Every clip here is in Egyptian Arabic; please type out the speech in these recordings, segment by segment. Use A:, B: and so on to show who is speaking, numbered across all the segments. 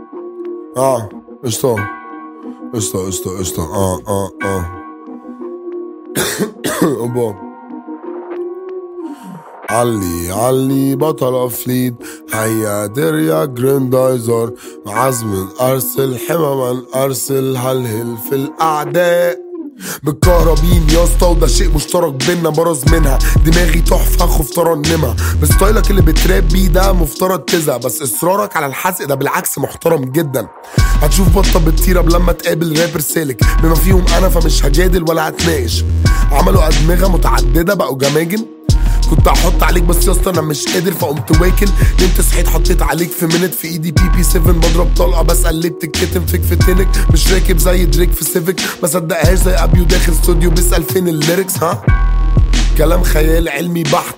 A: اه قشطة قشطة قشطة قشطة اه اه اه اوبا علي علي بطل افليد هيا دريا جريندايزر عزم ارسل حمما ارسل هلهل في الاعداء بالكهربين يا اسطى وده شيء مشترك بينا برز منها دماغي تحفه خوف ترنمها بستايلك اللي بتراب بيه ده مفترض تزهق بس اصرارك على الحزق ده بالعكس محترم جدا هتشوف بطه بتطير لما تقابل رابر سالك بما فيهم انا فمش هجادل ولا هتناقش عملوا ادمغه متعدده بقوا جماجم كنت هحط عليك بس يا اسطى انا مش قادر فقمت واكل نمت صحيت حطيت عليك في منت في ايدي بي بي 7 بضرب طلقه بس قلبت الكتم فيك في تنك مش راكب زي دريك في سيفيك ما صدقهاش زي ابيو داخل استوديو بيسال فين الليركس ها كلام خيال علمي بحت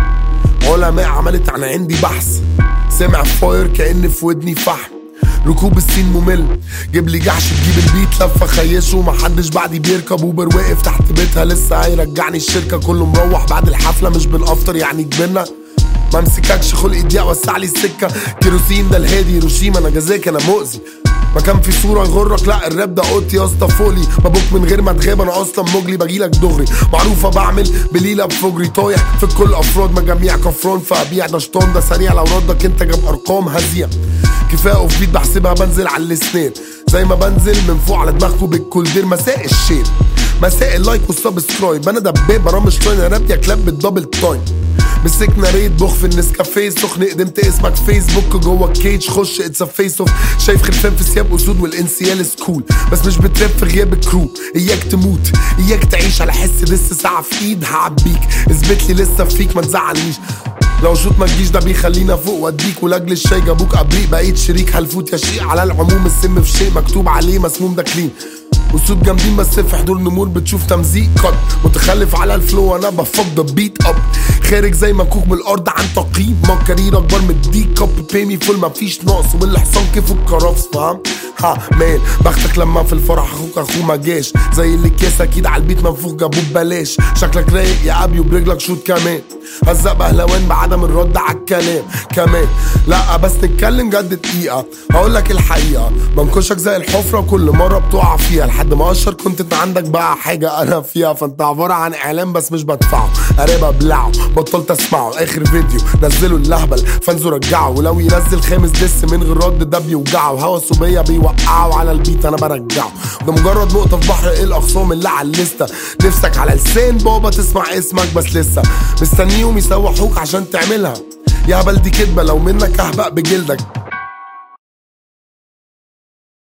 A: علماء عملت عن عندي بحث سامع فاير كأن في ودني فحم ركوب السين ممل جيب لي جحش تجيب البيت لفه خيشه محدش بعدي بيركب اوبر واقف تحت بيتها لسه هيرجعني الشركه كله مروح بعد الحفله مش بنافطر يعني كبرنا ما امسككش خلق ضيق وسع لي السكه كيروسين ده الهادي هيروشيما انا جزاك انا مؤذي ما كان في صورة يغرك لا الراب ده قلت يا اسطى فولي ببوك من غير ما تغيب انا اصلا مجلي بجيلك دغري معروفة بعمل بليلة بفجري طايح في كل افراد مجاميع كفران فابيع ده شطان ده سريع لو ردك انت جاب ارقام هزيع كفايه اوف بيت بحسبها بنزل على السنين زي ما بنزل من فوق على دماغكم بالكولدير مساء الشير مساء اللايك والسبسكرايب انا دباب برامج لاين راب يا كلاب بالدبل تايم مسكنا ريد بخ في النسكافيه سخن قدمت اسمك فيسبوك جوه الكيج خش اتس فيس اوف شايف خلفان في ثياب اسود والانسيال سكول بس مش بتراب في غياب الكرو اياك تموت اياك تعيش على حس لسه ساعه في ايد هعبيك اثبت لي لسه فيك ما تزعلنيش لو شوط ما تجيش ده بيخلينا فوق واديك ولاجل الشاي جابوك ابريق بقيت شريك هلفوت يا شيء على العموم السم في شيء مكتوب عليه مسموم ده كلين اسود جامدين بس في حضور نمور بتشوف تمزيق قد متخلف على الفلو انا بفض ذا بيت اب خارج زي ما كوك من الارض عن تقييم ما كارير اكبر من الدي كاب بيمي فول مفيش نقص والحصان كيف الكرفس فاهم ها مان بختك لما في الفرح اخوك اخوه ما جاش زي اللي كيس اكيد على البيت منفوخ جابوه ببلاش شكلك رايق يا ابي وبرجلك شوت كمان هزق بهلوان بعدم الرد على الكلام كمان لا بس نتكلم جد دقيقة هقول لك الحقيقة بنكشك زي الحفرة كل مرة بتقع فيها لحد ما اشهر كنت انت عندك بقى حاجة انا فيها فانت عبارة عن اعلان بس مش بدفعه قريب ابلعه بطلت اسمعه اخر فيديو نزله اللهبل فانزو رجعه ولو ينزل خامس دس من غير رد ده بيوجعه هوسه بيا بيوقعه على البيت انا برجعه ده مجرد نقطة في بحر ايه الاخصام اللي على الليستة نفسك على لسان بابا تسمع اسمك بس لسه مستنيهم يسوحوك عشان تعملها يا هبل دي كدبة لو منك اهبق بجلدك